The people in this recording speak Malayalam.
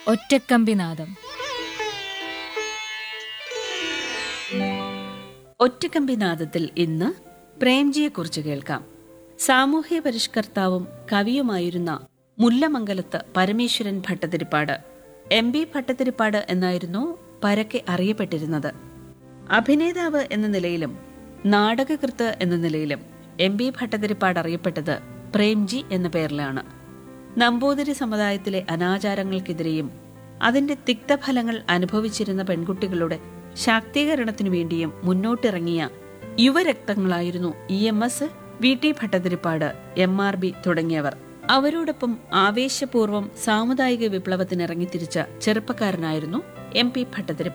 ഒറ്റക്കമ്പിനാദം ഒറ്റക്കമ്പിനാദത്തിൽ ഇന്ന് പ്രേംജിയെക്കുറിച്ച് കേൾക്കാം സാമൂഹ്യ പരിഷ്കർത്താവും കവിയുമായിരുന്ന മുല്ലമംഗലത്ത് പരമേശ്വരൻ ഭട്ടതിരിപ്പാട് എം ബി ഭട്ടതിരിപ്പാട് എന്നായിരുന്നു പരക്കെ അറിയപ്പെട്ടിരുന്നത് അഭിനേതാവ് എന്ന നിലയിലും നാടകകൃത്ത് എന്ന നിലയിലും എം ബി ഭട്ടതിരിപ്പാട് അറിയപ്പെട്ടത് പ്രേംജി എന്ന പേരിലാണ് നമ്പൂതിരി സമുദായത്തിലെ അനാചാരങ്ങൾക്കെതിരെയും അതിന്റെ തിക്തഫലങ്ങൾ അനുഭവിച്ചിരുന്ന പെൺകുട്ടികളുടെ ശാക്തീകരണത്തിനു വേണ്ടിയും മുന്നോട്ടിറങ്ങിയ യുവരക്തങ്ങളായിരുന്നു E M S V T Bhattathiripad M R B തുടങ്ങിയവർ അവരോടൊപ്പം ആവേശപൂർവ്വം സാമുദായിക വിപ്ലവത്തിനിറങ്ങിത്തിരിച്ച ചെറുപ്പക്കാരനായിരുന്നു എം പി ഭട്ടതിരിപ്പാട്